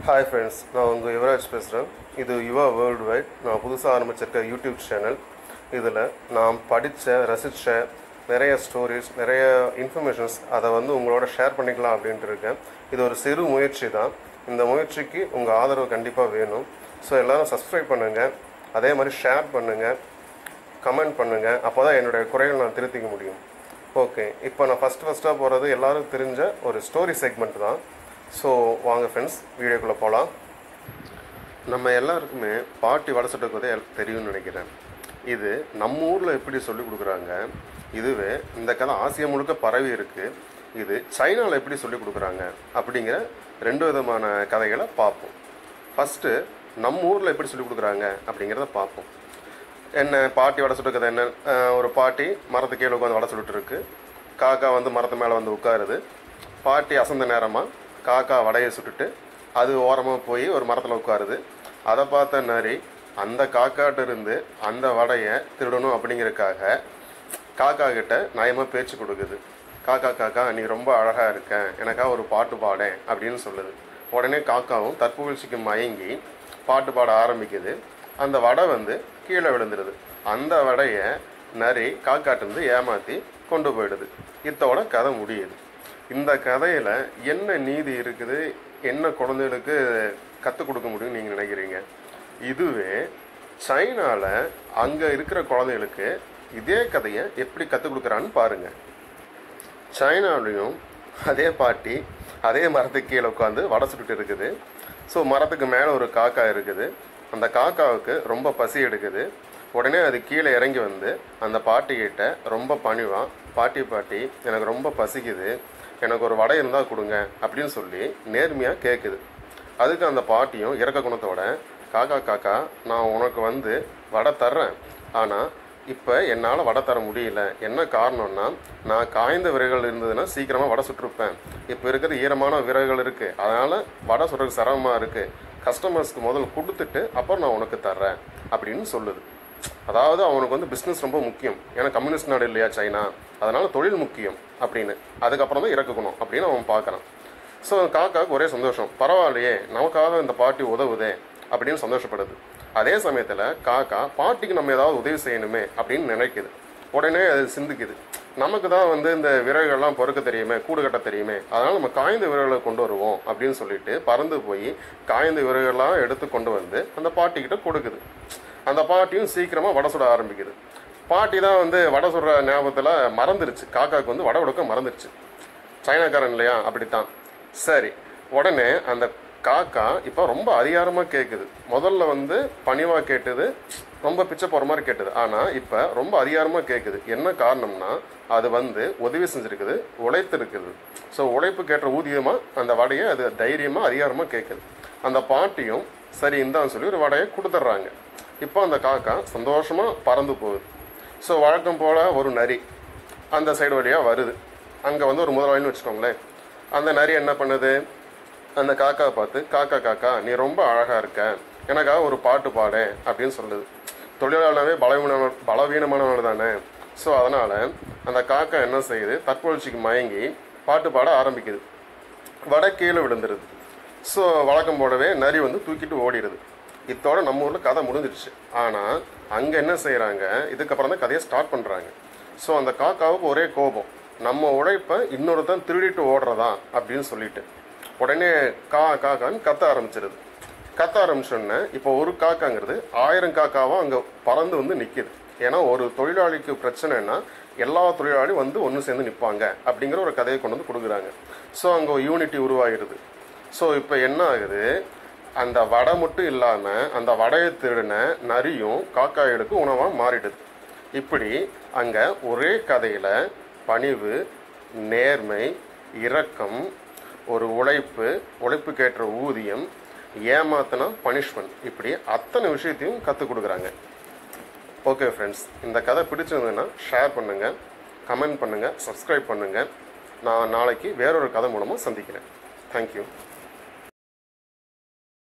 hi friends நான் உங்கள் யுவராஜ் பேசுகிறேன் இது யுவா வேர்ல்டு வைட் நான் புதுசாக ஆரம்பிச்சிருக்க யூடியூப் சேனல் இதில் நான் படித்த ரசித்த நிறைய ஸ்டோரிஸ் நிறைய இன்ஃபர்மேஷன்ஸ் அதை வந்து உங்களோட ஷேர் பண்ணிக்கலாம் அப்படின்ட்டு இருக்கேன் இது ஒரு சிறு முயற்சி தான் இந்த முயற்சிக்கு உங்கள் ஆதரவு கண்டிப்பாக வேணும் ஸோ எல்லோரும் சப்ஸ்கிரைப் பண்ணுங்கள் அதே மாதிரி ஷேர் பண்ணுங்கள் கமெண்ட் பண்ணுங்கள் அப்போ தான் என்னுடைய குறைகள் நான் திருத்திக்க முடியும் ஓகே இப்போ நான் ஃபஸ்ட் ஃபஸ்ட்டாக போகிறது எல்லாரும் தெரிஞ்ச ஒரு ஸ்டோரி செக்மெண்ட் தான் ஸோ வாங்க ஃப்ரெண்ட்ஸ் வீடியோக்குள்ளே போகலாம் நம்ம எல்லாருக்குமே பாட்டி வடை சுட்டுக்குவதே தெரியும்னு நினைக்கிறேன் இது நம்ம ஊரில் எப்படி சொல்லி கொடுக்குறாங்க இதுவே இந்த கதை ஆசியா முழுக்க பரவி இருக்குது இது சைனாவில் எப்படி சொல்லி கொடுக்குறாங்க அப்படிங்கிற ரெண்டு விதமான கதைகளை பார்ப்போம் ஃபஸ்ட்டு நம்ம ஊரில் எப்படி சொல்லி கொடுக்குறாங்க அப்படிங்கிறத பார்ப்போம் என்ன பாட்டி வடை சுட்டு கதை என்ன அஹ் ஒரு பாட்டி மரத்து கீழே உட்காந்து வடை சுட்டுட்டு இருக்கு காக்கா வந்து மரத்து மேலே வந்து உட்காருது பாட்டி அசந்த நேரமாக காக்கா வடையை சுட்டுட்டு அது ஓரமாக போய் ஒரு மரத்தில் உட்காருது அதை பார்த்த நரி அந்த காக்காட்ட இருந்து அந்த வடையை திருடணும் அப்படிங்கிறதுக்காக காக்கா கிட்ட நயமாக பேச்சு கொடுக்குது காக்கா காக்கா நீ ரொம்ப அழகாக இருக்க எனக்காக ஒரு பாட்டு பாடேன் அப்படின்னு சொல்லுது உடனே காக்காவும் தற்புகழ்ச்சிக்கு மயங்கி பாட்டு பாட ஆரம்பிக்குது அந்த வடை வந்து கீழே விழுந்துடுது அந்த வடையை நரி காக்காட்டிருந்து ஏமாற்றி கொண்டு போயிடுது இத்தோட கதை முடியுது இந்த கதையில் என்ன நீதி இருக்குது என்ன குழந்தைகளுக்கு கற்றுக் கொடுக்க முடியும்னு நீங்கள் நினைக்கிறீங்க இதுவே சைனாவில் அங்கே இருக்கிற குழந்தைகளுக்கு இதே கதையை எப்படி கற்றுக் கொடுக்குறான்னு பாருங்கள் சைனாவிலையும் அதே பாட்டி அதே மரத்துக்கு கீழே உட்காந்து வடை சுட்டுட்டு இருக்குது ஸோ மரத்துக்கு மேலே ஒரு காக்கா இருக்குது அந்த காக்காவுக்கு ரொம்ப பசி எடுக்குது உடனே அது கீழே இறங்கி வந்து அந்த பாட்டிக்கிட்ட ரொம்ப பணிவாக பாட்டி பாட்டி எனக்கு ரொம்ப பசிக்குது எனக்கு ஒரு வடை இருந்தால் கொடுங்க அப்படின்னு சொல்லி நேர்மையாக கேட்குது அதுக்கு அந்த பாட்டியும் இறக்க குணத்தோட காக்கா காக்கா நான் உனக்கு வந்து வடை தர்றேன் ஆனால் இப்போ என்னால் வடை தர முடியல என்ன காரணம்னா நான் காய்ந்த விறகுகள் இருந்ததுன்னா சீக்கிரமாக வடை சுட்டிருப்பேன் இப்போ இருக்கிறது ஈரமான விறகுகள் இருக்குது அதனால் வடை சுடுறதுக்கு சிரமமாக இருக்குது கஸ்டமர்ஸ்க்கு முதல்ல கொடுத்துட்டு அப்புறம் நான் உனக்கு தர்றேன் அப்படின்னு சொல்லுது அதாவது அவனுக்கு வந்து பிஸ்னஸ் ரொம்ப முக்கியம் ஏன்னா கம்யூனிஸ்ட் நாடு இல்லையா சைனா அதனால் தொழில் முக்கியம் அப்படின்னு அதுக்கப்புறம் தான் இறக்கணும் அப்படின்னு அவன் பார்க்குறான் ஸோ காக்காவுக்கு ஒரே சந்தோஷம் பரவாயில்லையே நமக்காக இந்த பாட்டி உதவுதே அப்படின்னு சந்தோஷப்படுது அதே சமயத்தில் காக்கா பாட்டிக்கு நம்ம ஏதாவது உதவி செய்யணுமே அப்படின்னு நினைக்குது உடனே அது சிந்திக்குது நமக்கு தான் வந்து இந்த விறகுகள்லாம் பொறுக்க தெரியுமே கூடு கட்ட தெரியுமே அதனால் நம்ம காய்ந்த விறகுகளை கொண்டு வருவோம் அப்படின்னு சொல்லிட்டு பறந்து போய் காய்ந்த விறகுகள்லாம் எடுத்து கொண்டு வந்து அந்த பாட்டிக்கிட்ட கொடுக்குது அந்த பாட்டியும் சீக்கிரமாக வடை சுட ஆரம்பிக்குது பாட்டி தான் வந்து வடை சுடுற ஞாபகத்தில் மறந்துருச்சு காக்காவுக்கு வந்து வடை கொடுக்க மறந்துருச்சு சைனாக்காரன் இல்லையா அப்படித்தான் சரி உடனே அந்த காக்கா இப்போ ரொம்ப அதிகாரமாக கேட்குது முதல்ல வந்து பணிவாக கேட்டது ரொம்ப பிச்சை போகிற மாதிரி கேட்டது ஆனால் இப்போ ரொம்ப அதிகாரமாக கேட்குது என்ன காரணம்னா அது வந்து உதவி செஞ்சுருக்குது உழைத்திருக்குது ஸோ உழைப்பு கேட்ட ஊதியமாக அந்த வடையை அது தைரியமாக அதிகாரமாக கேட்குது அந்த பாட்டியும் சரி இந்தான்னு சொல்லி ஒரு வடையை கொடுத்துட்றாங்க இப்போ அந்த காக்கா சந்தோஷமாக பறந்து போகுது ஸோ வழக்கம் போல் ஒரு நரி அந்த சைடு வழியாக வருது அங்கே வந்து ஒரு முதலாளின்னு வச்சுக்கோங்களேன் அந்த நரி என்ன பண்ணுது அந்த காக்கா பார்த்து காக்கா காக்கா நீ ரொம்ப அழகாக இருக்க எனக்காக ஒரு பாட்டு பாடு அப்படின்னு சொல்லுது தொழிலாளவே பலவீன பலவீனமானவன் தானே ஸோ அதனால் அந்த காக்கா என்ன செய்யுது தற்பொழிச்சிக்கு மயங்கி பாட்டு பாட ஆரம்பிக்குது வடை கீழே விழுந்துருது ஸோ வழக்கம் போலவே நரி வந்து தூக்கிட்டு ஓடிடுது இத்தோட நம்ம ஊரில் கதை முடிஞ்சிடுச்சு ஆனால் அங்கே என்ன செய்கிறாங்க இதுக்கப்புறம் தான் கதையை ஸ்டார்ட் பண்ணுறாங்க ஸோ அந்த காக்காவுக்கு ஒரே கோபம் நம்ம உழைப்பை இன்னொருத்தன் திருடிட்டு ஓடுறதா அப்படின்னு சொல்லிட்டு உடனே கா காக்கான்னு கத்த ஆரம்பிச்சிருது கத்த ஆரம்பிச்சோடனே இப்போ ஒரு காக்காங்கிறது ஆயிரம் காக்காவும் அங்கே பறந்து வந்து நிற்கிது ஏன்னா ஒரு தொழிலாளிக்கு பிரச்சனைனா எல்லா தொழிலாளியும் வந்து ஒன்று சேர்ந்து நிற்பாங்க அப்படிங்கிற ஒரு கதையை கொண்டு வந்து கொடுக்குறாங்க ஸோ அங்கே ஒரு யூனிட்டி உருவாகிடுது ஸோ இப்போ என்ன ஆகுது அந்த வடை மட்டும் இல்லாமல் அந்த வடையை திருடின நரியும் காக்காய்களுக்கு உணவாக மாறிடுது இப்படி அங்கே ஒரே கதையில் பணிவு நேர்மை இரக்கம் ஒரு உழைப்பு உழைப்புக்கேற்ற ஊதியம் ஏமாத்தினா பனிஷ்மெண்ட் இப்படி அத்தனை விஷயத்தையும் கற்றுக் கொடுக்குறாங்க ஓகே ஃப்ரெண்ட்ஸ் இந்த கதை பிடிச்சிருந்ததுன்னா ஷேர் பண்ணுங்கள் கமெண்ட் பண்ணுங்கள் சப்ஸ்கிரைப் பண்ணுங்கள் நான் நாளைக்கு வேறொரு கதை மூலமாக சந்திக்கிறேன் தேங்க்யூ